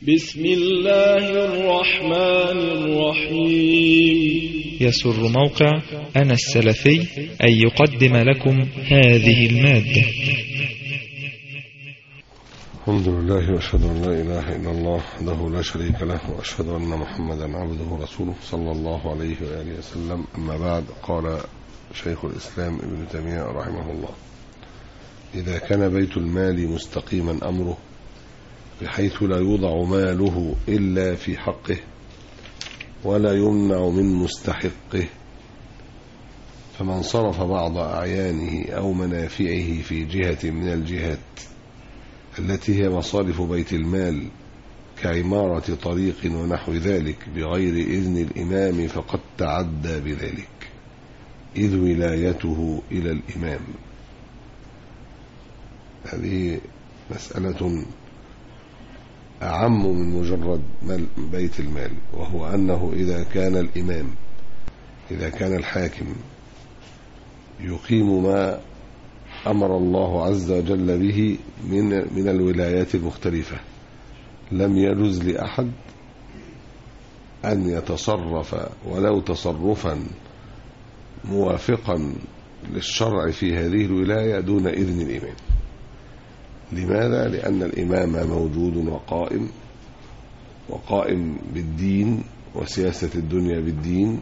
بسم الله الرحمن الرحيم يسر موقع أنا السلفي أن يقدم لكم هذه المادة الحمد لله واشهد ان لا اله الا الله وحده لا شريك له واشهد ان محمدا عبده ورسوله صلى الله عليه واله وسلم اما بعد قال شيخ الاسلام ابن تيميه رحمه الله اذا كان بيت المال مستقيما امره بحيث لا يوضع ماله الا في حقه ولا يمنع من مستحقه فمن صرف بعض اعيانه او منافعه في جهه من الجهات التي هي مصارف بيت المال كعمارة طريق ونحو ذلك بغير إذن الإمام فقد تعدى بذلك إذ ولايته إلى الإمام هذه مسألة أعم من مجرد بيت المال وهو أنه إذا كان الإمام إذا كان الحاكم يقيم ما أمر الله عز وجل به من من الولايات المختلفة لم يجوز لأحد أن يتصرف ولو تصرفا موافقا للشرع في هذه الولاية دون إذن الإمام لماذا؟ لأن الإمام موجود وقائم وقائم بالدين وسياسة الدنيا بالدين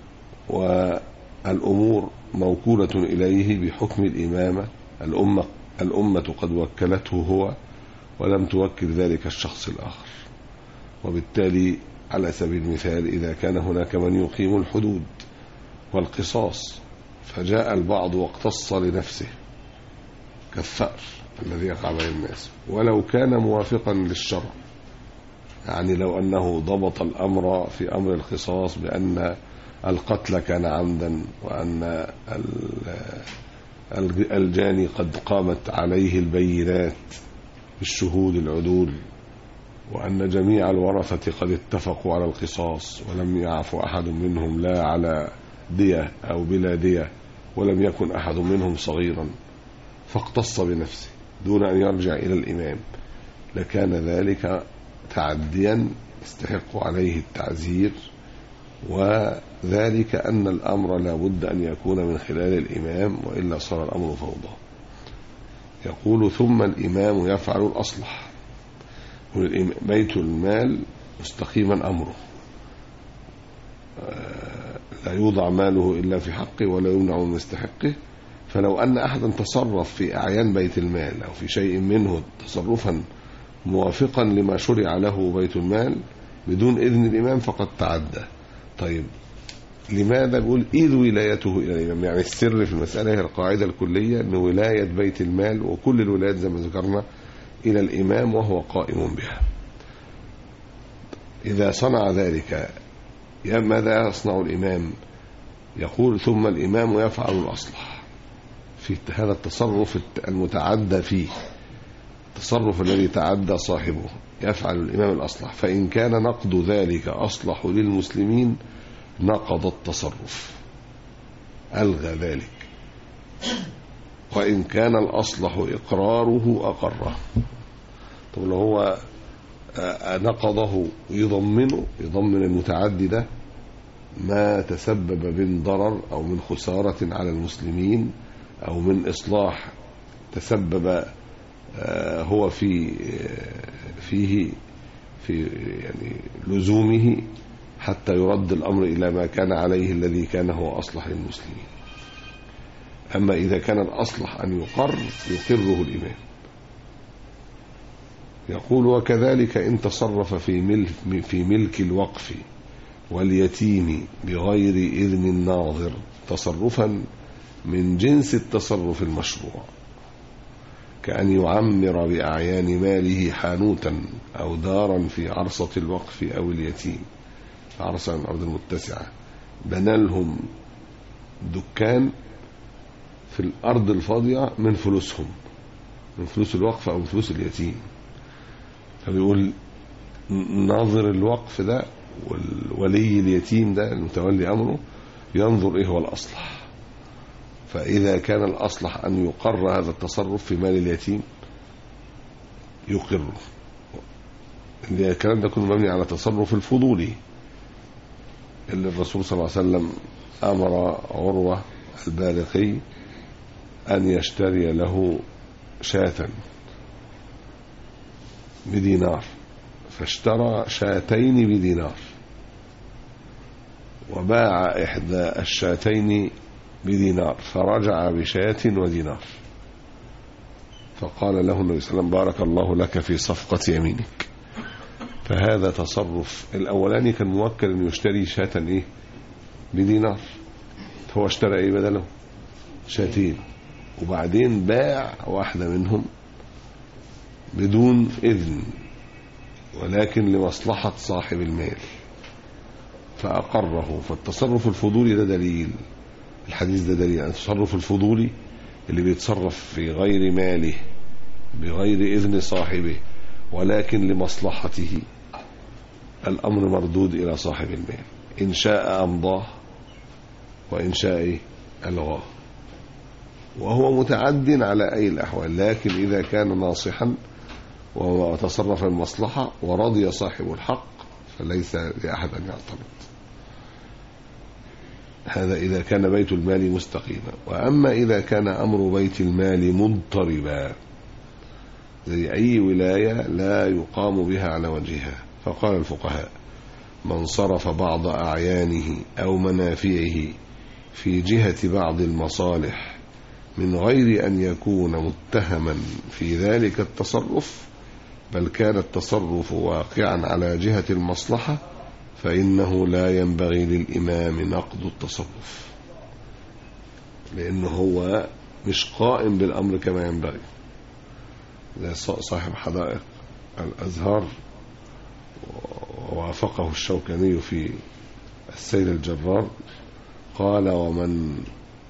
والأمور موكولة إليه بحكم الإمامة الأمة الأمة قد وكلته هو ولم توكل ذلك الشخص الآخر وبالتالي على سبيل المثال إذا كان هناك من يقيم الحدود والقصاص فجاء البعض واقتص لنفسه كالثأر الذي يقع بين الناس ولو كان موافقا للشرع يعني لو أنه ضبط الأمر في أمر القصاص بأن القتل كان عمدا وأن الجاني قد قامت عليه البينات بالشهود العدول وأن جميع الورثة قد اتفقوا على القصاص ولم يعف أحد منهم لا على دية أو بلا دية ولم يكن أحد منهم صغيرا فاقتص بنفسه دون أن يرجع إلى الإمام لكان ذلك تعديا يستحق عليه التعزير وذلك أن الأمر لا بد أن يكون من خلال الإمام وإلا صار الأمر فوضى يقول ثم الإمام يفعل الأصلح بيت المال مستقيما أمره لا يوضع ماله إلا في حقه ولا يمنع من مستحقه فلو أن أحدا تصرف في أعيان بيت المال أو في شيء منه تصرفا موافقا لما شرع له بيت المال بدون إذن الإمام فقد تعدى طيب لماذا بيقول إذ ولايته إلى الإمام يعني السر في المسألة هي القاعدة الكلية أن ولاية بيت المال وكل الولايات زي ما ذكرنا إلى الإمام وهو قائم بها إذا صنع ذلك ماذا يصنع الإمام يقول ثم الإمام يفعل الأصلح في هذا التصرف المتعدى فيه التصرف الذي تعدى صاحبه يفعل الإمام الأصلح فإن كان نقد ذلك أصلح للمسلمين نقض التصرف ألغى ذلك وإن كان الأصلح إقراره أقره طب لو هو نقضه يضمنه يضمن المتعدي ده ما تسبب من ضرر أو من خسارة على المسلمين أو من إصلاح تسبب هو في فيه في يعني لزومه حتى يرد الأمر إلى ما كان عليه الذي كان هو أصلح للمسلمين أما إذا كان الأصلح أن يقر يقره الإمام يقول وكذلك إن تصرف في ملك, في ملك الوقف واليتيم بغير إذن الناظر تصرفا من جنس التصرف المشروع كأن يعمر بأعيان ماله حانوتا أو دارا في عرصة الوقف أو اليتيم عرصة عن الأرض المتسعة بنى لهم دكان في الأرض الفاضية من فلوسهم من فلوس الوقف أو من فلوس اليتيم فبيقول ناظر الوقف ده والولي اليتيم ده المتولي أمره ينظر إيه هو الأصلح فإذا كان الأصلح أن يقر هذا التصرف في مال اليتيم يقره اللي الكلام ده كله مبني على تصرف الفضولي اللي الرسول صلى الله عليه وسلم أمر عروة البالغي أن يشتري له شاة بدينار فاشترى شاتين بدينار وباع إحدى الشاتين بدينار فرجع بشاة ودينار فقال له النبي صلى الله عليه وسلم بارك الله لك في صفقة يمينك فهذا تصرف الأولاني كان موكل أن يشتري شاة إيه بدينار فهو اشترى إيه بدله شاتين وبعدين باع واحدة منهم بدون إذن ولكن لمصلحة صاحب المال فأقره فالتصرف الفضولي ده دليل الحديث ده دليل يعني التصرف الفضولي اللي بيتصرف في غير ماله بغير إذن صاحبه ولكن لمصلحته الأمر مردود إلى صاحب المال إن شاء أمضاه وإن شاء ألغاه وهو متعد على أي الأحوال لكن إذا كان ناصحا وتصرف المصلحة ورضي صاحب الحق فليس لأحد أن يعترض هذا إذا كان بيت المال مستقيما وأما إذا كان أمر بيت المال مضطربا زي أي ولاية لا يقام بها على وجهها فقال الفقهاء من صرف بعض أعيانه أو منافعه في جهة بعض المصالح من غير أن يكون متهما في ذلك التصرف بل كان التصرف واقعا على جهة المصلحة فإنه لا ينبغي للإمام نقد التصرف لأنه هو مش قائم بالأمر كما ينبغي زي صاحب حدائق الأزهار ووافقه الشوكاني في السيل الجرار قال ومن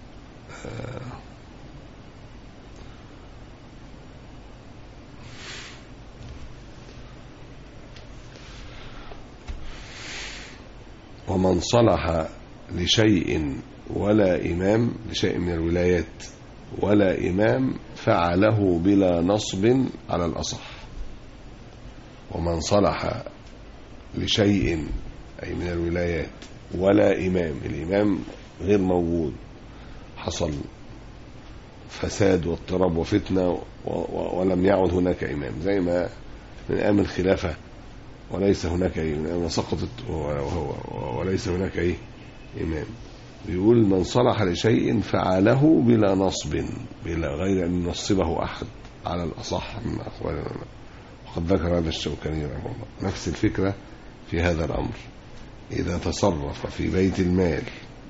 ومن صلح لشيء ولا إمام لشيء من الولايات ولا إمام فعله بلا نصب على الأصح ومن صلح لشيء أي من الولايات ولا إمام الإمام غير موجود حصل فساد واضطراب وفتنة ولم يعد هناك إمام زي ما من أيام الخلافة وليس هناك إمام سقطت وليس هناك إيه إمام بيقول من صلح لشيء فعله بلا نصب بلا غير أن ينصبه أحد على الأصح من أقوالنا وقد ذكر هذا الشوكاني رحمه الله نفس الفكرة في هذا الأمر إذا تصرف في بيت المال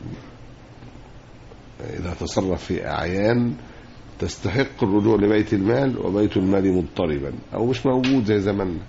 إذا تصرف في أعيان تستحق الرجوع لبيت المال وبيت المال مضطربا أو مش موجود زي زماننا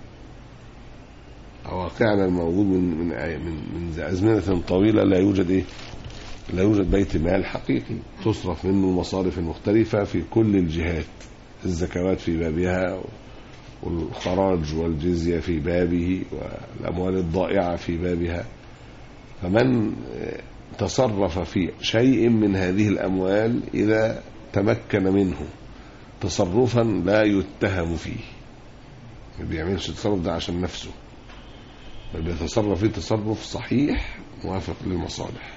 واقعنا الموجود من من من من أزمنة طويلة لا يوجد إيه؟ لا يوجد بيت مال حقيقي تصرف منه المصارف المختلفة في كل الجهات الزكوات في بابها والخراج والجزية في بابه والأموال الضائعة في بابها فمن تصرف في شيء من هذه الأموال إذا تمكن منه تصرفا لا يتهم فيه ما بيعملش التصرف ده عشان نفسه بل بيتصرف فيه تصرف صحيح موافق للمصالح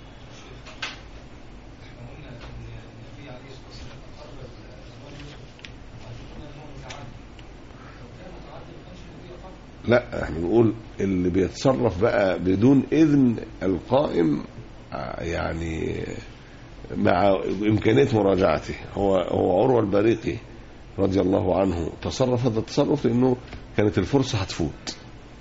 لا احنا بنقول اللي بيتصرف بقى بدون اذن القائم يعني مع امكانيه مراجعته هو هو عروه البريقي رضي الله عنه تصرف هذا التصرف لانه كانت الفرصه هتفوت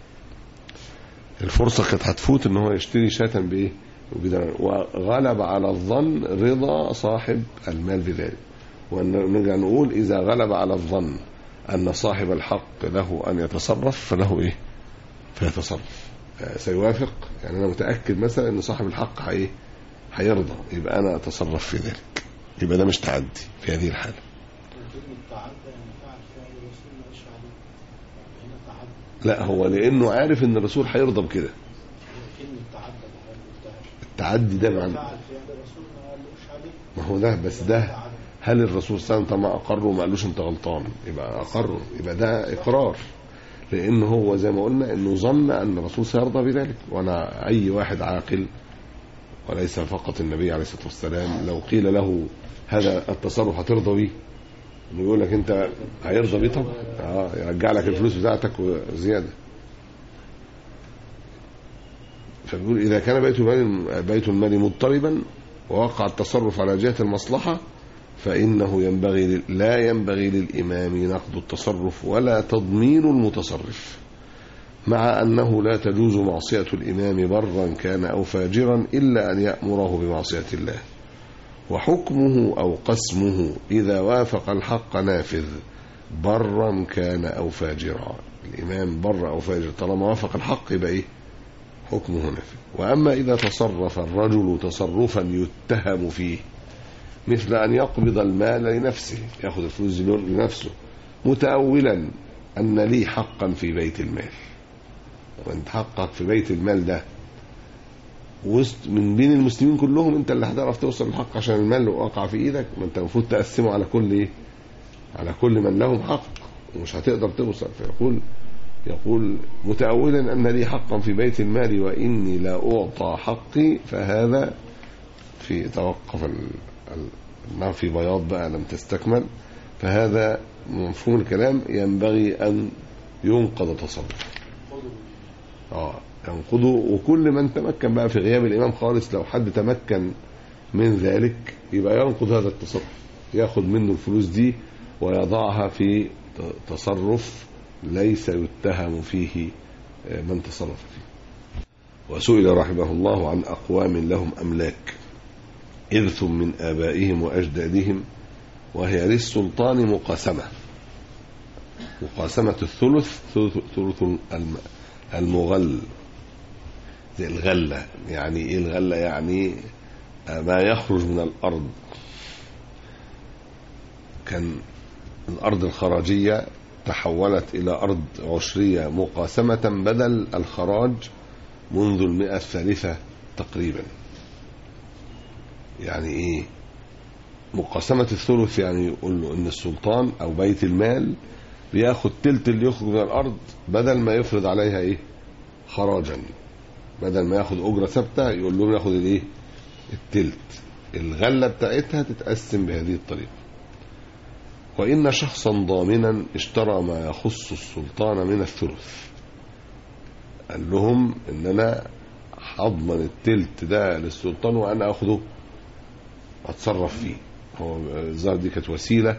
الفرصه كانت هتفوت ان هو يشتري شاة بايه وغلب على الظن رضا صاحب المال بذلك ونرجع نقول اذا غلب على الظن أن صاحب الحق له أن يتصرف فله إيه فيتصرف سيوافق يعني أنا متأكد مثلا أن صاحب الحق هي هيرضى يبقى أنا أتصرف في ذلك يبقى ده مش تعدي في هذه الحالة لا هو لأنه عارف أن الرسول هيرضى بكده التعدي ده معنى ما هو ده بس ده هل الرسول صلى الله عليه وسلم ما اقره وما قالوش انت غلطان يبقى اقره يبقى ده اقرار لأن هو زي ما قلنا أنه ظن أن الرسول سيرضى بذلك وأنا أي واحد عاقل وليس فقط النبي عليه الصلاة والسلام لو قيل له هذا التصرف هترضى بيه إنه يقول لك أنت هيرضى بيه طبعا اه يرجع لك الفلوس بتاعتك وزيادة فبيقول إذا كان بيت المال بيت المال مضطربا ووقع التصرف على جهة المصلحة فإنه ينبغي لا ينبغي للإمام نقد التصرف ولا تضمين المتصرف مع أنه لا تجوز معصية الإمام برا كان أو فاجرا إلا أن يأمره بمعصية الله وحكمه أو قسمه إذا وافق الحق نافذ برا كان أو فاجرا الإمام بر أو فاجر طالما وافق الحق يبقى إيه حكمه نافذ وأما إذا تصرف الرجل تصرفا يتهم فيه مثل أن يقبض المال لنفسه يأخذ الفلوس دي لنفسه متأولا أن لي حقا في بيت المال وانت حقك في بيت المال ده وسط من بين المسلمين كلهم انت اللي هتعرف توصل للحق عشان المال لو وقع في ايدك ما انت المفروض تقسمه على كل ايه على كل من لهم حق ومش هتقدر توصل فيقول يقول متأولا أن لي حقا في بيت المال وإني لا أعطى حقي فهذا في توقف النار في بياض بقى لم تستكمل فهذا مفهوم الكلام ينبغي أن ينقض تصرف اه ينقضه وكل من تمكن بقى في غياب الإمام خالص لو حد تمكن من ذلك يبقى ينقض هذا التصرف ياخد منه الفلوس دي ويضعها في تصرف ليس يتهم فيه من تصرف فيه وسئل رحمه الله عن أقوام لهم أملاك إرث من آبائهم وأجدادهم وهي للسلطان مقاسمة مقاسمة الثلث ثلث المغل زي الغلة يعني إيه الغلة يعني ما يخرج من الأرض كان الأرض الخراجية تحولت إلى أرض عشرية مقاسمة بدل الخراج منذ المئة الثالثة تقريبا يعني إيه مقاسمة الثلث يعني يقول له إن السلطان أو بيت المال بياخد تلت اللي يخرج من الأرض بدل ما يفرض عليها إيه خراجا بدل ما ياخد أجرة ثابتة يقول لهم ياخد الإيه التلت الغلة بتاعتها تتقسم بهذه الطريقة وإن شخصا ضامنا اشترى ما يخص السلطان من الثلث قال لهم إن أنا هضمن التلت ده للسلطان وأنا أخده أتصرف فيه هو الظاهر دي كانت وسيلة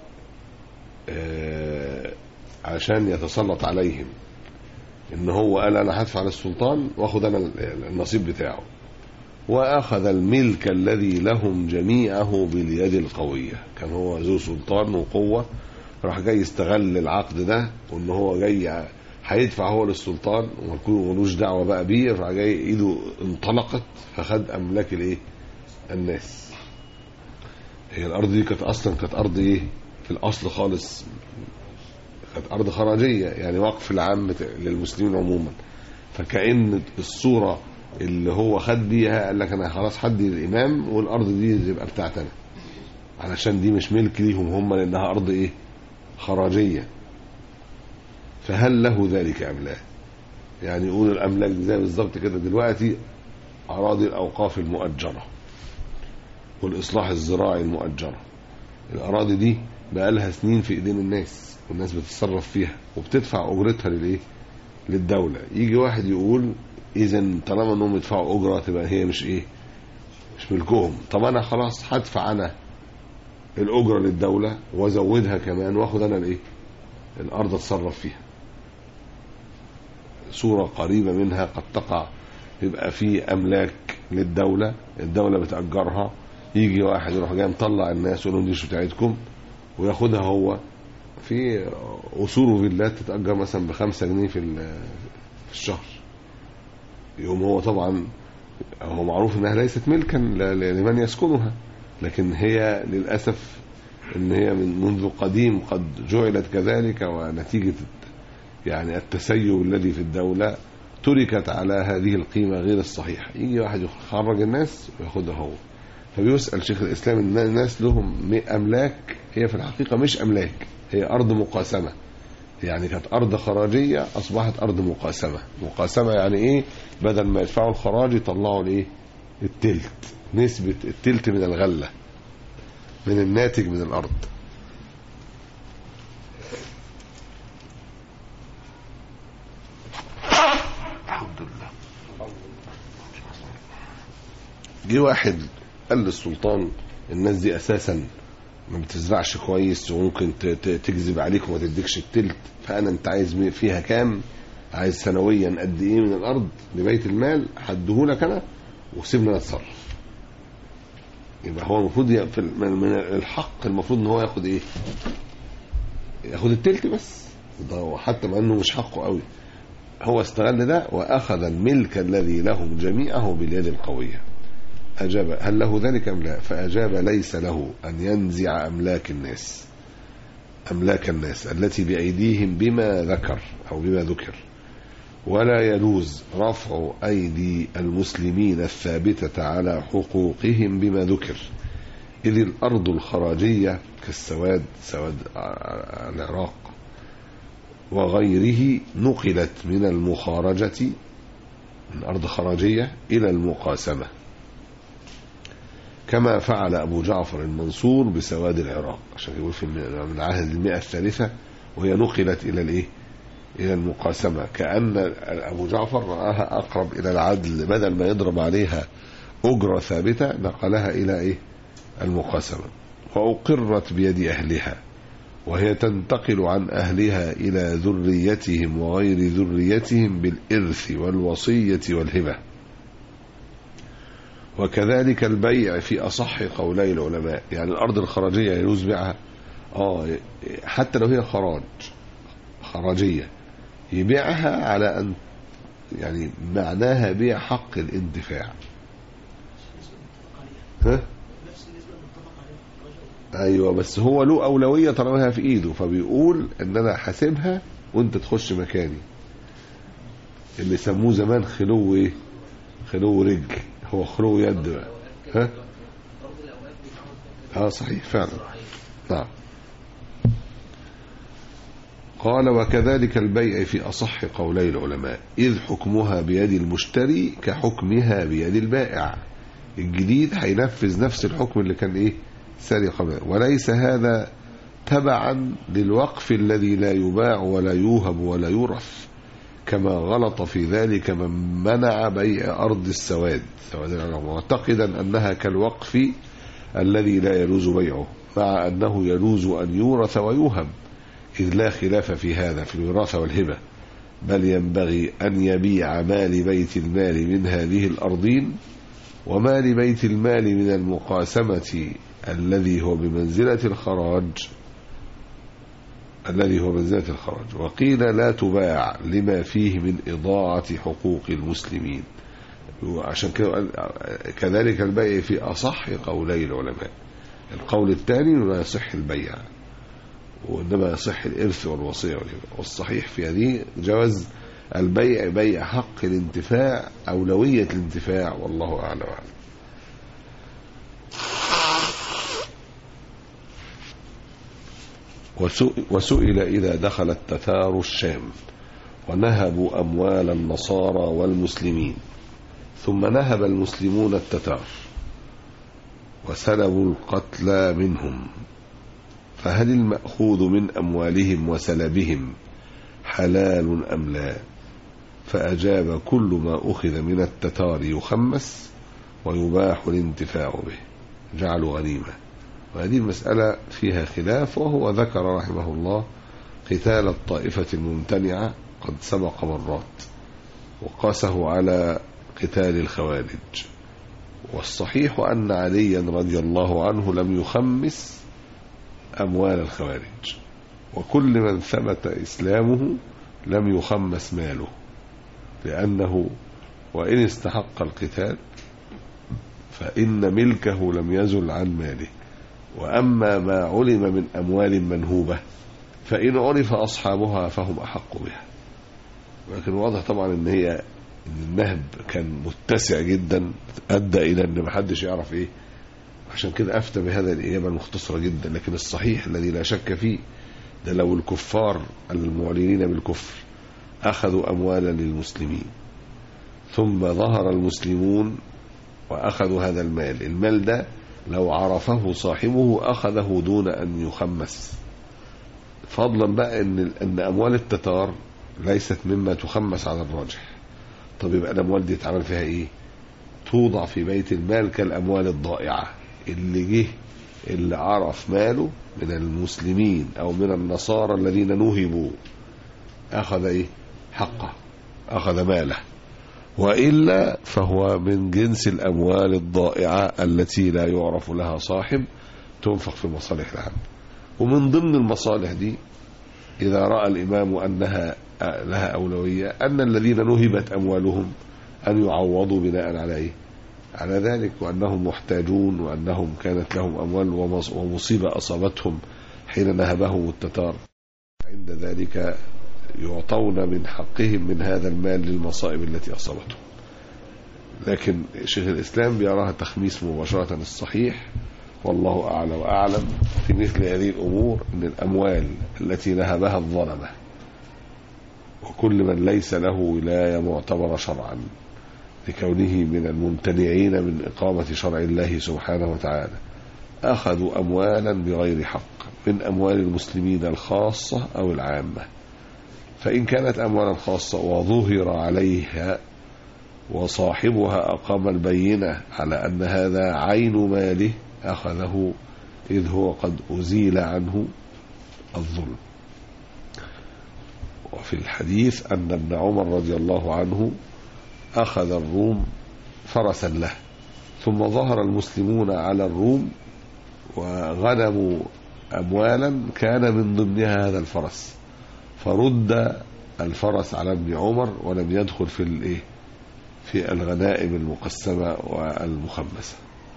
عشان يتسلط عليهم إن هو قال أنا هدفع للسلطان وأخد أنا النصيب بتاعه وأخذ الملك الذي لهم جميعه باليد القوية كان هو ذو سلطان وقوة راح جاي يستغل العقد ده وان هو جاي هيدفع هو للسلطان وملوش دعوة بقى بيه راح جاي ايده انطلقت فخد املاك الايه الناس هي الارض دي كانت اصلا كانت ارض ايه في الاصل خالص كانت ارض خراجية يعني وقف العام للمسلمين عموما فكأن الصورة اللي هو خد بيها قال لك انا خلاص حدي للامام والارض دي تبقى بتاعتنا علشان دي مش ملك ليهم هم لانها ارض ايه خراجيه فهل له ذلك ام لا يعني يقول الاملاك زي بالظبط كده دلوقتي اراضي الاوقاف المؤجره والاصلاح الزراعي المؤجره الاراضي دي بقى لها سنين في ايدين الناس والناس بتتصرف فيها وبتدفع اجرتها للايه للدوله يجي واحد يقول اذا طالما انهم يدفعوا اجره تبقى هي مش ايه مش ملكهم طب انا خلاص هدفع انا الاجره للدوله وازودها كمان واخد انا الايه الارض اتصرف فيها صوره قريبه منها قد تقع يبقى في املاك للدوله الدوله بتاجرها يجي واحد يروح جاي مطلع الناس يقول لهم دي مش بتاعتكم وياخدها هو في اصول وفيلات تتاجر مثلا بخمسة جنيه في في الشهر يوم هو طبعا هو معروف انها ليست ملكا لمن يسكنها لكن هي للاسف ان هي من منذ قديم قد جعلت كذلك ونتيجه يعني التسيب الذي في الدوله تركت على هذه القيمه غير الصحيحه يجي واحد يخرج الناس وياخدها هو فبيسال شيخ الاسلام ان الناس لهم املاك هي في الحقيقه مش املاك هي ارض مقاسمه يعني كانت أرض خراجية أصبحت أرض مقاسمة مقاسمة يعني إيه بدل ما يدفعوا الخراج يطلعوا الإيه التلت نسبة التلت من الغلة من الناتج من الأرض الحمد لله جه واحد قال للسلطان الناس دي اساسا ما بتزرعش كويس وممكن ت- ت- تكذب عليك وما تديكش التلت فانا انت عايز مي- فيها كام عايز سنويا قد ايه من الارض لبيت المال هديهولك انا وسيبني انا اتصرف يبقى هو المفروض ي- في ال- من من الحق المفروض ان هو ياخد ايه ياخد التلت بس ده هو حتى مع انه مش حقه قوي هو استغل ده واخذ الملك الذي لهم جميعه باليد القويه أجاب هل له ذلك أم لا فأجاب ليس له أن ينزع أملاك الناس أملاك الناس التي بأيديهم بما ذكر أو بما ذكر ولا يجوز رفع أيدي المسلمين الثابتة على حقوقهم بما ذكر إذ الأرض الخراجية كالسواد سواد العراق وغيره نقلت من المخارجة من أرض خراجية إلى المقاسمة كما فعل أبو جعفر المنصور بسواد العراق عشان يقول في من عهد المئة الثالثة وهي نقلت إلى الإيه؟ إلى المقاسمة كأن أبو جعفر رآها أقرب إلى العدل بدل ما يضرب عليها أجرة ثابتة نقلها إلى إيه؟ المقاسمة وأقرت بيد أهلها وهي تنتقل عن أهلها إلى ذريتهم وغير ذريتهم بالإرث والوصية والهبة وكذلك البيع في أصح قولي العلماء يعني الأرض الخراجية يجوز بيعها آه حتى لو هي خراج خراجية يبيعها على أن يعني معناها بيع حق الانتفاع ها؟ ايوه بس هو له اولويه طالما هي في ايده فبيقول ان انا حاسبها وانت تخش مكاني اللي سموه زمان خلو ايه خلو رجل هو خلو يد بقى ها اه صحيح فعلا نعم قال وكذلك البيع في أصح قولي العلماء إذ حكمها بيد المشتري كحكمها بيد البائع الجديد هينفذ نفس الحكم اللي كان إيه ساري قبل وليس هذا تبعا للوقف الذي لا يباع ولا يوهب ولا يورث كما غلط في ذلك من منع بيع أرض السواد سواد العلم معتقدا أنها كالوقف الذي لا يجوز بيعه مع أنه يجوز أن يورث ويوهب إذ لا خلاف في هذا في الوراثة والهبة بل ينبغي أن يبيع مال بيت المال من هذه الأرضين ومال بيت المال من المقاسمة الذي هو بمنزلة الخراج الذي هو منزلة الخراج وقيل لا تباع لما فيه من إضاعة حقوق المسلمين وعشان كده قال كذلك البيع في أصح قولي العلماء القول الثاني لا يصح البيع وإنما يصح الإرث والوصية والهبة والصحيح في هذه جواز البيع بيع حق الانتفاع أولوية الانتفاع والله أعلم وأعلم وسئل إذا دخل التتار الشام ونهبوا أموال النصارى والمسلمين ثم نهب المسلمون التتار وسلبوا القتلى منهم فهل المأخوذ من أموالهم وسلبهم حلال أم لا فأجاب كل ما أخذ من التتار يخمس ويباح الانتفاع به جعلوا غنيمة وهذه المسألة فيها خلاف وهو ذكر رحمه الله قتال الطائفة الممتنعة قد سبق مرات وقاسه على قتال الخوارج والصحيح أن عليا رضي الله عنه لم يخمس أموال الخوارج وكل من ثبت إسلامه لم يخمس ماله لأنه وإن استحق القتال فإن ملكه لم يزل عن ماله وأما ما علم من أموال منهوبة فإن عرف أصحابها فهم أحق بها ولكن واضح طبعا ان هي ان النهب كان متسع جدا ادى الى ان محدش يعرف ايه عشان كده افتى بهذا الاجابه المختصره جدا لكن الصحيح الذي لا شك فيه ده لو الكفار المعلنين بالكفر أخذوا أموالا للمسلمين ثم ظهر المسلمون وأخذوا هذا المال المال ده لو عرفه صاحبه أخذه دون أن يخمس فضلا بقى ان ان اموال التتار ليست مما تخمس على الراجح طب يبقى الاموال دي اتعمل فيها ايه توضع في بيت المال كالاموال الضائعه اللي جه اللي عرف ماله من المسلمين او من النصارى الذين نهبوا اخذ ايه حقه اخذ ماله والا فهو من جنس الاموال الضائعه التي لا يعرف لها صاحب تنفق في المصالح العامه ومن ضمن المصالح دي إذا رأى الإمام أنها لها أولوية أن الذين نهبت أموالهم أن يعوضوا بناء على إيه؟ على ذلك وأنهم محتاجون وأنهم كانت لهم أموال ومصيبة أصابتهم حين نهبهم التتار عند ذلك يعطون من حقهم من هذا المال للمصائب التي أصابتهم لكن شيخ الإسلام بيراها تخميس مباشرة الصحيح والله أعلى وأعلم في مثل هذه الأمور أن الأموال التي نهبها الظلمة وكل من ليس له ولاية معتبرة شرعا لكونه من الممتنعين من إقامة شرع الله سبحانه وتعالى أخذوا أموالا بغير حق من أموال المسلمين الخاصة أو العامة فإن كانت أموالا خاصة وظهر عليها وصاحبها أقام البينة على أن هذا عين ماله أخذه إذ هو قد أزيل عنه الظلم وفي الحديث أن ابن عمر رضي الله عنه أخذ الروم فرسا له ثم ظهر المسلمون على الروم وغنموا أموالا كان من ضمنها هذا الفرس فرد الفرس على ابن عمر ولم يدخل في الايه في الغنائم المقسمة والمخمسة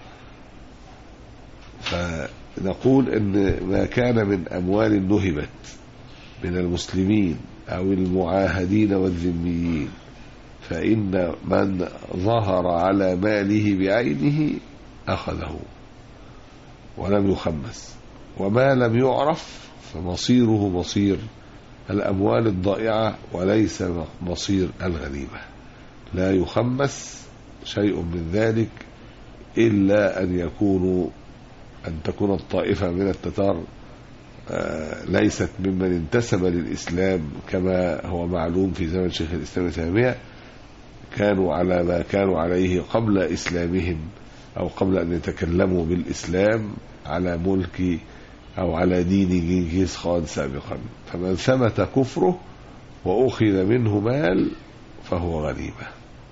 فنقول ان ما كان من اموال نهبت من المسلمين او المعاهدين والذميين فان من ظهر على ماله بعينه اخذه ولم يخمس وما لم يعرف فمصيره مصير الاموال الضائعه وليس مصير الغنيمه لا يخمس شيء من ذلك الا ان يكونوا أن تكون الطائفة من التتار ليست ممن انتسب للإسلام كما هو معلوم في زمن شيخ الإسلام تيمية كانوا على ما كانوا عليه قبل إسلامهم أو قبل أن يتكلموا بالإسلام على ملك أو على دين جنكيز خان سابقا فمن ثبت كفره وأخذ منه مال فهو غنيمة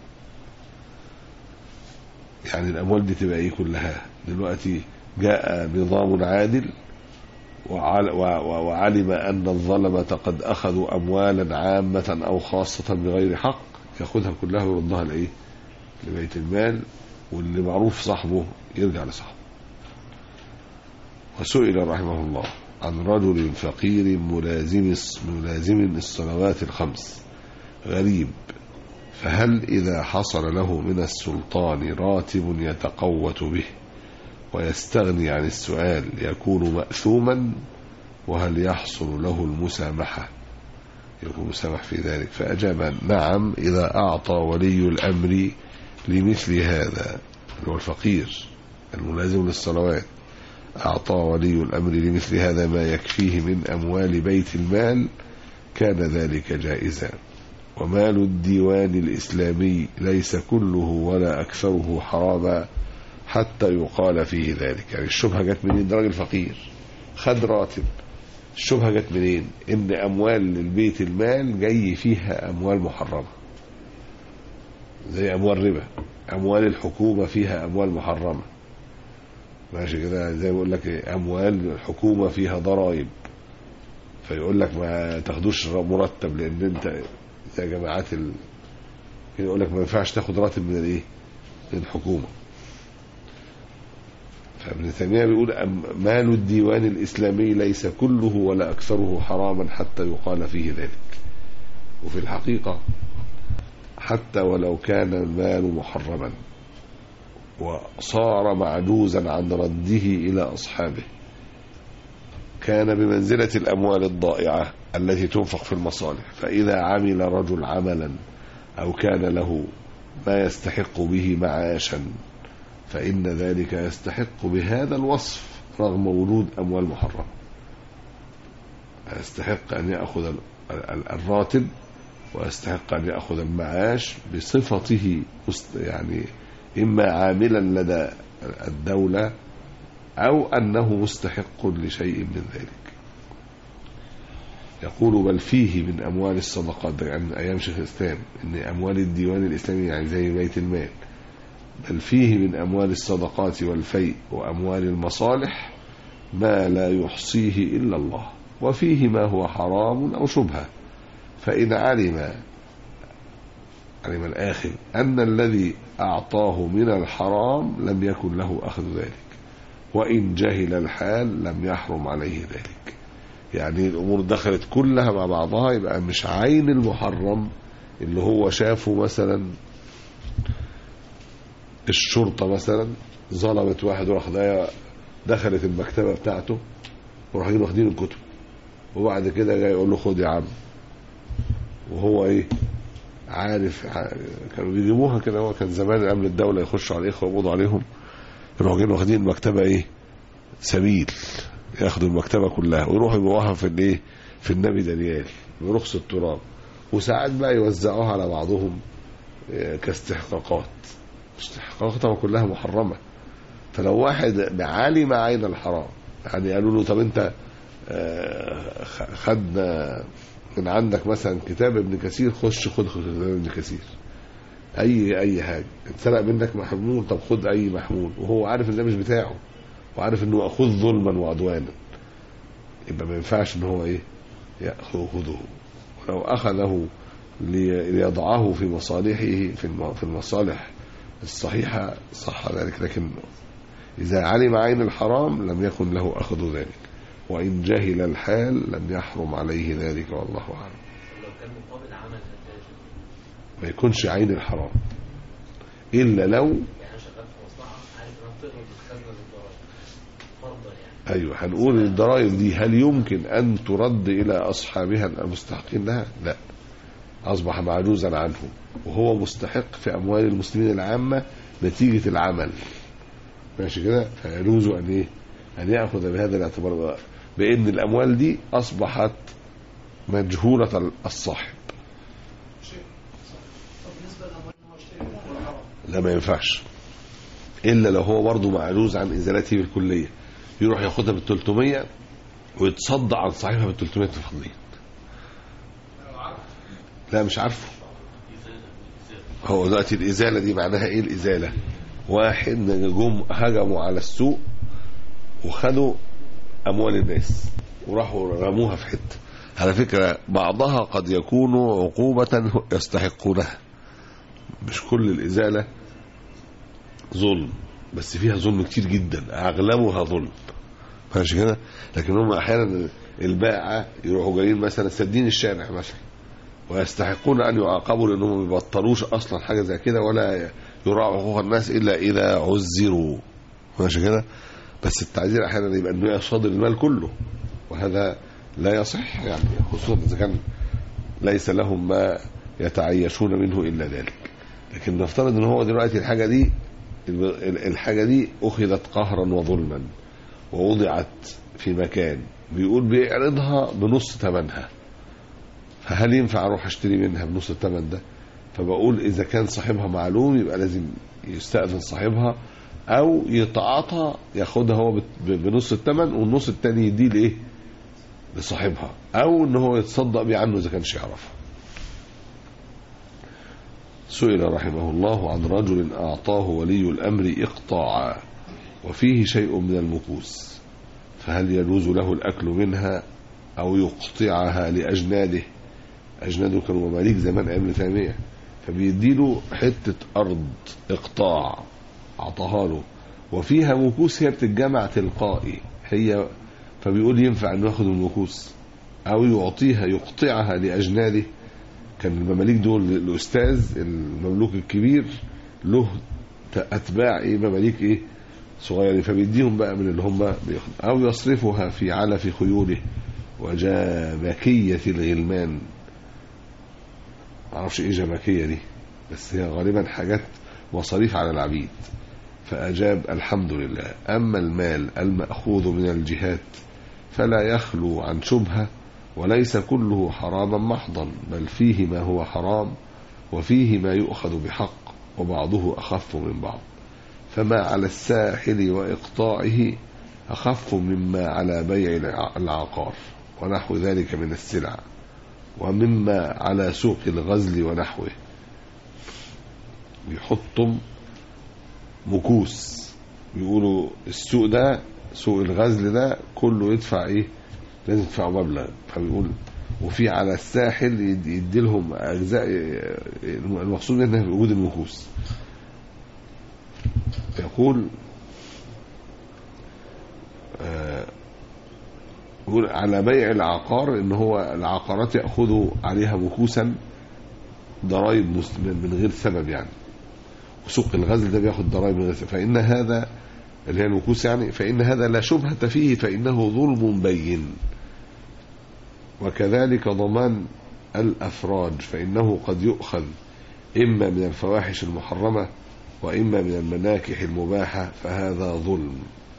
يعني الأموال دي تبقى إيه كلها دلوقتي جاء نظام عادل وعلم أن الظلمة قد أخذوا أموالا عامة أو خاصة بغير حق ياخذها كلها ويردها لإيه؟ لبيت المال واللي معروف صاحبه يرجع لصاحبه وسئل رحمه الله عن رجل فقير ملازم ملازم الصلوات الخمس غريب فهل إذا حصل له من السلطان راتب يتقوت به ويستغني عن السؤال يكون مأثوما وهل يحصل له المسامحة يكون مسامح في ذلك فأجاب نعم إذا أعطى ولي الأمر لمثل هذا هو الفقير الملازم للصلوات أعطى ولي الأمر لمثل هذا ما يكفيه من أموال بيت المال كان ذلك جائزا ومال الديوان الإسلامي ليس كله ولا أكثره حراما حتى يقال فيه ذلك يعني الشبهة جت منين ده راجل فقير خد راتب الشبهة جت منين ان اموال البيت المال جاي فيها اموال محرمة زي اموال ربا اموال الحكومة فيها اموال محرمة ماشي كده زي ما بقول لك اموال الحكومة فيها ضرائب فيقول لك ما تاخدوش مرتب لان انت زي جماعات ال... يقول لك ما ينفعش تاخد راتب من الايه من الحكومه فابن تيمية بيقول مال الديوان الإسلامي ليس كله ولا أكثره حراما حتى يقال فيه ذلك وفي الحقيقة حتى ولو كان المال محرما وصار معجوزا عن رده إلى أصحابه كان بمنزلة الأموال الضائعة التي تنفق في المصالح فإذا عمل رجل عملا أو كان له ما يستحق به معاشا فإن ذلك يستحق بهذا الوصف رغم وجود أموال محرمة يستحق أن يأخذ ال- ال- الراتب ويستحق أن يأخذ المعاش بصفته مست- يعني إما عاملا لدى الدولة أو أنه مستحق لشيء من ذلك يقول بل فيه من أموال الصدقات ده عن أيام شيخ الإسلام إن أموال الديوان الإسلامي يعني زي بيت المال بل فيه من أموال الصدقات والفيء وأموال المصالح ما لا يحصيه إلا الله وفيه ما هو حرام أو شبهة فإن علم علم الآخر أن الذي أعطاه من الحرام لم يكن له أخذ ذلك وإن جهل الحال لم يحرم عليه ذلك يعني الأمور دخلت كلها مع بعضها يبقى مش عين المحرم اللي هو شافه مثلا الشرطة مثلا ظلمت واحد وراح ضايع- دخلت المكتبة بتاعته وراح واخدين الكتب وبعد كده جاي يقول له خد يا عم وهو ايه عارف ع- كانوا بيجيبوها كده هو كان زمان امن الدوله يخشوا على الاخوه يقبضوا عليهم يروحوا جايين واخدين المكتبه ايه سبيل ياخدوا المكتبه كلها ويروحوا يبيعوها في الايه في النبي دانيال برخص التراب وساعات بقى يوزعوها على بعضهم آه، كاستحقاقات استحقاقاتها كلها محرمه فلو واحد علم عين الحرام يعني قالوا له طب انت آه، خ- خدنا من عندك مثلا كتاب ابن كثير خش خد خد كتاب ابن كثير اي اي حاجه اتسرق منك محمول طب خد اي محمول وهو عارف ان ده مش بتاعه وعارف انه ماخوذ ظلما وعدوانا يبقى ما ينفعش ان هو ايه ياخذه ولو اخذه لي- ليضعه في مصالحه في الم- في المصالح الصحيحه صح ذلك لكن اذا علم عين الحرام لم يكن له اخذ ذلك وان جهل الحال لم يحرم عليه ذلك والله اعلم لو كان مقابل عمل نتائج ما يكونش عين الحرام الا لو يعني انا شغال في مصلحه عارف انها بتقبض الخزنه للضرائب فرضا يعني ايوه هنقول الضرائب دي هل يمكن ان ترد الى اصحابها المستحقين لها؟ لا اصبح معجوزا عنهم وهو مستحق في اموال المسلمين العامه نتيجه العمل ماشي كده فيجوز ان ايه؟ ان ياخذ بهذا الاعتبار بان الاموال دي اصبحت مجهوله الصاحب لا ما ينفعش الا لو هو برضه معجوز عن ازالته بالكليه يروح ياخدها بال 300 ويتصدى عن صاحبها بال 300 الفاضلين لا مش عارفه هو دلوقتي الازاله دي معناها ايه الازاله واحد جم هجموا على السوق وخدوا اموال الناس وراحوا رموها في حته على فكره بعضها قد يكون عقوبه يستحقونها مش كل الازاله ظلم بس فيها ظلم كتير جدا اغلبها ظلم ماشي كده لكن هم احيانا البائعه يروحوا جايين مثلا سادين الشارع مثلا ويستحقون ان يعاقبوا لانهم ما بيبطلوش اصلا حاجه زي كده ولا يراعوا حقوق الناس الا اذا عزروا ماشي كده بس التعزير احيانا يبقى انه يصادر المال كله وهذا لا يصح يعني خصوصا اذا كان ليس لهم ما يتعيشون منه الا ذلك لكن نفترض ان هو دلوقتي الحاجه دي الحاجه دي اخذت قهرا وظلما ووضعت في مكان بيقول بيعرضها بنص ثمنها فهل ينفع اروح اشتري منها بنص الثمن ده فبقول اذا كان صاحبها معلوم يبقى لازم يستاذن صاحبها او يتعاطى ياخدها هو بت- بنص الثمن والنص الثاني يديه لايه لصاحبها او ان هو يتصدق بيه عنه اذا كانش يعرفها سئل رحمه الله عن رجل اعطاه ولي الامر اقطاعا وفيه شيء من المكوس فهل يجوز له الاكل منها او يقطعها لاجناده اجناده كانوا مماليك زمان ايام ابن تيميه فبيديله حته ارض اقطاع اعطاها له وفيها مكوس هي بتتجمع تلقائي هي فبيقول ينفع انه ياخد المكوس او يعطيها يقطعها لاجناده كان المماليك دول الاستاذ المملوك الكبير له ت- اتباع ايه مماليك ايه صغيرين فبيديهم بقى من اللي هم بياخد او يصرفها في علف خيوله وجابكية الغلمان معرفش ايه جابكية دي بس هي غالبا حاجات مصاريف على العبيد فأجاب الحمد لله أما المال المأخوذ من الجهات فلا يخلو عن شبهة وليس كله حراما محضا بل فيه ما هو حرام وفيه ما يؤخذ بحق وبعضه أخف من بعض فما على الساحل وإقطاعه أخف مما على بيع الع- العقار ونحو ذلك من السلع ومما على سوق الغزل ونحوه بيحطم مكوس بيقولوا السوق ده سوق الغزل ده كله يدفع ايه لازم يدفع مبلغ فبيقول وفي على الساحل يد- يدي لهم اجزاء المقصود منها وجود المكوس يقول آه، يقول على بيع العقار ان هو العقارات ياخذوا عليها مكوسا ضرائب مس- من غير سبب يعني وسوق الغزل ده بياخد ضرائب من غير سبب فان هذا اللي هي المكوس يعني فان هذا لا شبهه فيه فانه ظلم بين وكذلك ضمان الافراج فانه قد يؤخذ اما من الفواحش المحرمه واما من المناكح المباحه فهذا ظلم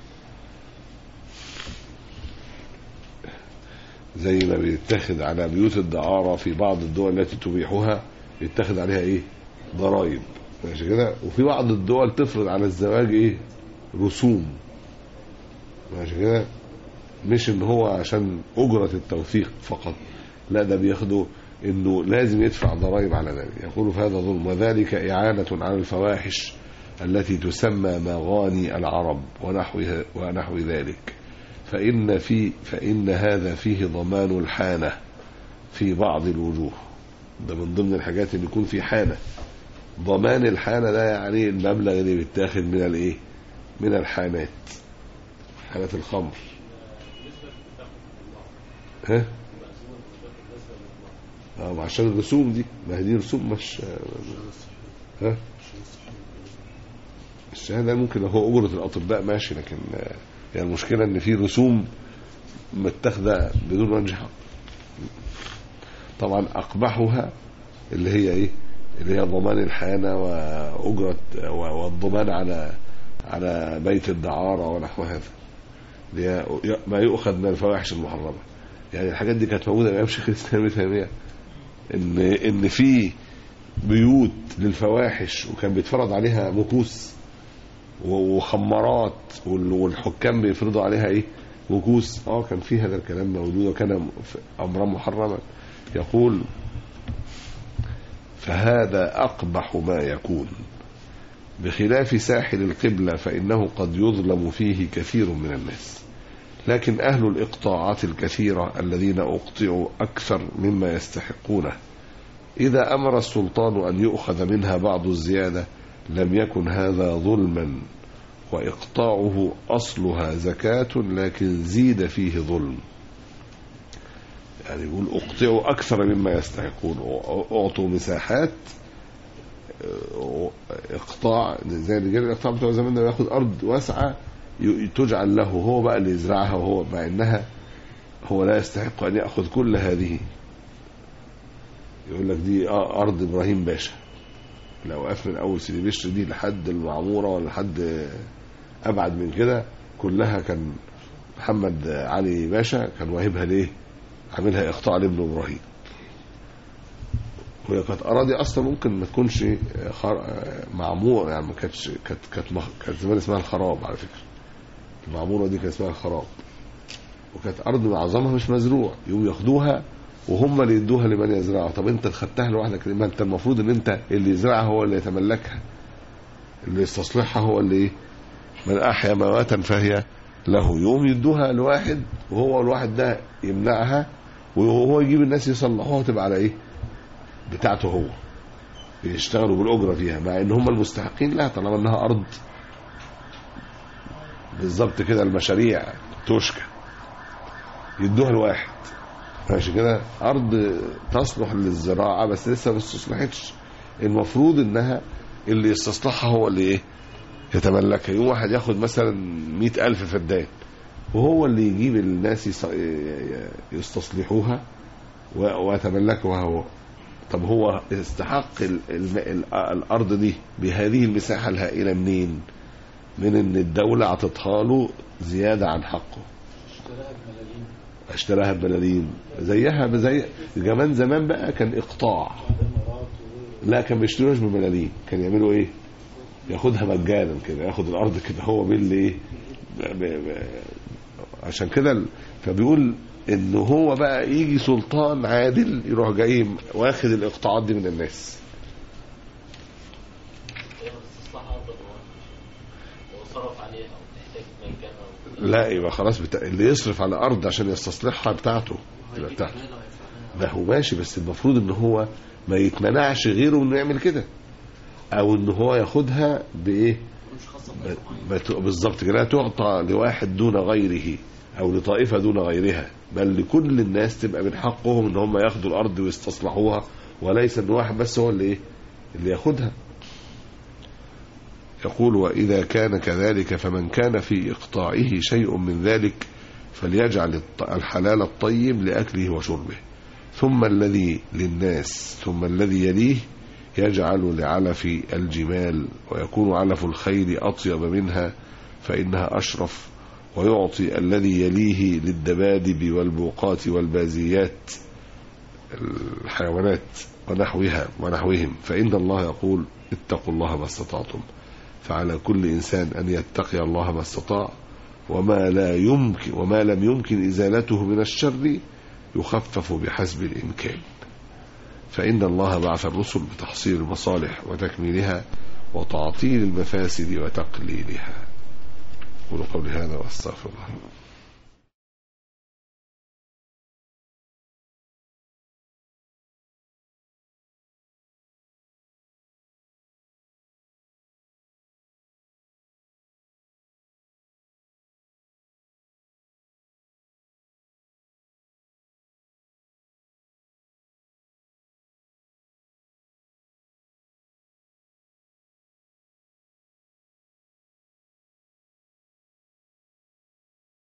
زي ما بيتخذ على بيوت الدعارة في بعض الدول التي تبيحها يتخذ عليها ايه ضرائب ماشي كده وفي بعض الدول تفرض على الزواج ايه رسوم ماشي كده مش ان هو عشان اجرة التوثيق فقط لا ده بياخده انه لازم يدفع ضرائب على ذلك يقول فهذا ظلم وذلك اعانة على الفواحش التي تسمى مغاني العرب ونحوها ونحو ذلك فإن في فإن هذا فيه ضمان الحانة في بعض الوجوه ده من ضمن الحاجات اللي يكون في حانة ضمان الحانة ده يعني المبلغ اللي بيتاخد من الايه من الحانات حانات الخمر ها اه عشان الرسوم دي ما هي دي رسوم مش ها الشهادة ممكن لو هو أجرة الأطباء ماشي لكن آه، يعني المشكلة إن في رسوم متاخدة بدون وجه حق طبعا أقبحها اللي هي إيه اللي هي ضمان الحانة وأجرة والضمان على على بيت الدعارة ونحو هذا اللي هي ما يؤخذ من الفواحش المحرمة يعني الحاجات دي كانت موجودة أيام شيخ الإسلام ابن تيمية إن إن في بيوت للفواحش وكان بيتفرض عليها مكوس و- وخمارات وال- والحكام بيفرضوا عليها ايه مكوس اه كان في هذا الكلام موجود وكان ف- امرا محرما يقول فهذا اقبح ما يكون بخلاف ساحل القبلة فإنه قد يظلم فيه كثير من الناس لكن أهل الإقطاعات الكثيرة الذين أقطعوا أكثر مما يستحقونه إذا أمر السلطان أن يؤخذ منها بعض الزيادة لم يكن هذا ظلما وإقطاعه أصلها زكاة لكن زيد فيه ظلم يعني يقول أقطعوا أكثر مما يستحقون أعطوا مساحات إقطاع زي رجال الإقطاع بتوع زمان ده ياخد أرض واسعة ي- تجعل له هو بقى اللي يزرعها وهو مع إنها هو لا يستحق أن يأخذ كل هذه يقول لك دي آه أرض إبراهيم باشا لو وقف من أول سيدي بشر دي لحد المعمورة ولا لحد أبعد من كده كلها كان محمد علي باشا كان واهبها ليه؟ عاملها إقطاع لابن إبراهيم وهي كانت أراضي أصلا ممكن ما تكونش خر... معمورة يعني ما كانتش كانت كانت مخ... كانت زمان اسمها الخراب على فكرة المعمورة دي كان اسمها الخراب وكانت أرض معظمها مش مزروع يقوم ياخدوها وهم اللي يدوها لمن يزرعها طب انت خدتها لوحدك ليه؟ ما انت المفروض ان انت اللي يزرعها هو اللي يتملكها اللي يستصلحها هو اللي ايه من احيا مواتا فهي له يقوم يدوها لواحد وهو الواحد ده يمنعها وهو يجيب الناس يصلحوها وتبقى على ايه بتاعته هو يشتغلوا بالاجره فيها مع ان هم المستحقين لها طالما انها ارض بالظبط كده المشاريع توشكا يدوها لواحد ماشي كده ارض تصلح للزراعه بس لسه ما استصلحتش المفروض انها اللي يستصلحها هو اللي ايه يتملكها يوم واحد ياخد مثلا مئة ألف فدان وهو اللي يجيب الناس يص- يستصلحوها و- ويتملكها هو طب هو استحق ال- الم- ال- الأرض دي بهذه المساحة الهائلة منين من ان الدولة عطتها له زيادة عن حقه اشتراها بملاليم زيها زي كمان زمان بقى كان اقطاع لا كان بيشتروهاش بملاليم كان يعملوا ايه ياخدها مجانا كده ياخد الارض كده هو باللي ايه ب- ب- ب- عشان كده ال- فبيقول ان هو بقى يجي سلطان عادل يروح جاي واخد الاقطاعات دي من الناس هي استصلاح ارض الوطن لو صرف عليها وتحتاج مجانا لا يبقى خلاص بتا... اللي يصرف على ارض عشان يستصلحها بتاعته تبقى بتاعته ده هو ماشي بس المفروض ان هو ما يتمنعش غيره انه يعمل كده او ان هو ياخدها بايه ب- بت- بالظبط كده لا تعطى لواحد دون غيره او لطائفه دون غيرها بل لكل الناس تبقى من حقهم ان هم ياخدوا الارض ويستصلحوها وليس ان واحد بس هو اللي ايه اللي ياخدها يقول واذا كان كذلك فمن كان في اقطاعه شيء من ذلك فليجعل الط- الحلال الطيب لاكله وشربه ثم الذي للناس ثم الذي يليه يجعل لعلف الجمال ويكون علف الخيل أطيب منها فإنها أشرف ويعطي الذي يليه للدبادب والبوقات والبازيات الحيوانات ونحوها ونحوهم فإن الله يقول اتقوا الله ما استطعتم فعلى كل إنسان أن يتقي الله ما استطاع وما لا يمكن وما لم يمكن إزالته من الشر يخفف بحسب الإمكان فإن الله بعث الرسل بتحصيل المصالح وتكميلها وتعطيل المفاسد وتقليلها قولوا قولي هذا واستغفر الله